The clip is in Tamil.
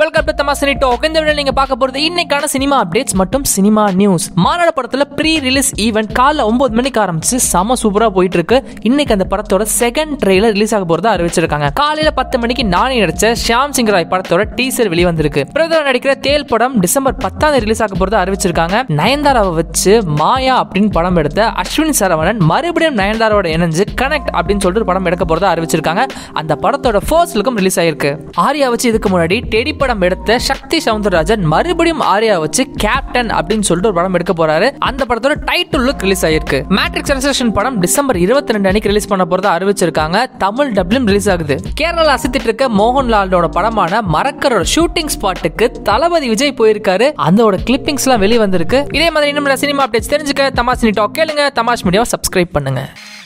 வெல்கம் டு தமாசினி டாக் இந்த வீடியோ நீங்க பார்க்க போறது இன்னைக்கான சினிமா அப்டேட்ஸ் மற்றும் சினிமா நியூஸ் மாநாடு படத்துல ப்ரீ ரிலீஸ் ஈவென்ட் காலைல ஒன்பது மணிக்கு ஆரம்பிச்சு செம சூப்பரா போயிட்டு இருக்கு இன்னைக்கு அந்த படத்தோட செகண்ட் ட்ரெய்லர் ரிலீஸ் ஆக போறதா அறிவிச்சிருக்காங்க காலையில பத்து மணிக்கு நானே நடிச்ச ஷியாம் சிங் ராய் படத்தோட டீசர் வெளியே வந்திருக்கு பிரதமர் நடிக்கிற தேல் படம் டிசம்பர் பத்தாம் தேதி ரிலீஸ் ஆக போறதா அறிவிச்சிருக்காங்க நயன்தாராவை வச்சு மாயா அப்படின்னு படம் எடுத்த அஸ்வின் சரவணன் மறுபடியும் நயன்தாராவோட இணைஞ்சு கனெக்ட் அப்படின்னு சொல்லிட்டு ஒரு படம் எடுக்க போறதா அறிவிச்சிருக்காங்க அந்த படத்தோட ஃபர்ஸ்ட் லுக்கும் ரிலீஸ் ஆயிருக்கு ஆர்யா வச்சு இதுக்கு முன்னாடி டெடி படம் எடுத்த சக்தி சவுந்தரராஜன் மறுபடியும் ஆர்யா வச்சு கேப்டன் அப்படின்னு சொல்லிட்டு ஒரு படம் எடுக்க போறாரு அந்த படத்தோட டைட்டில் லுக் ரிலீஸ் ஆயிருக்கு மேட்ரிக்ஸ் ரெசர்ஷன் படம் டிசம்பர் இருபத்தி ரெண்டு அன்னைக்கு ரிலீஸ் பண்ண போறதா அறிவிச்சிருக்காங்க தமிழ் டப்லும் ரிலீஸ் ஆகுது கேரளா அசத்திட்டு இருக்க மோகன்லாலோட படமான மரக்கரோட ஷூட்டிங் ஸ்பாட்டுக்கு தளபதி விஜய் போயிருக்காரு அதோட கிளிப்பிங்ஸ் எல்லாம் வெளியே வந்திருக்கு இதே மாதிரி இன்னும் சினிமா அப்டேட்ஸ் தெரிஞ்சுக்க தமாஷ் டாக் கேளுங்க தமாஷ் மீடியாவை சப்ஸ்கிரைப் பண்ணுங்க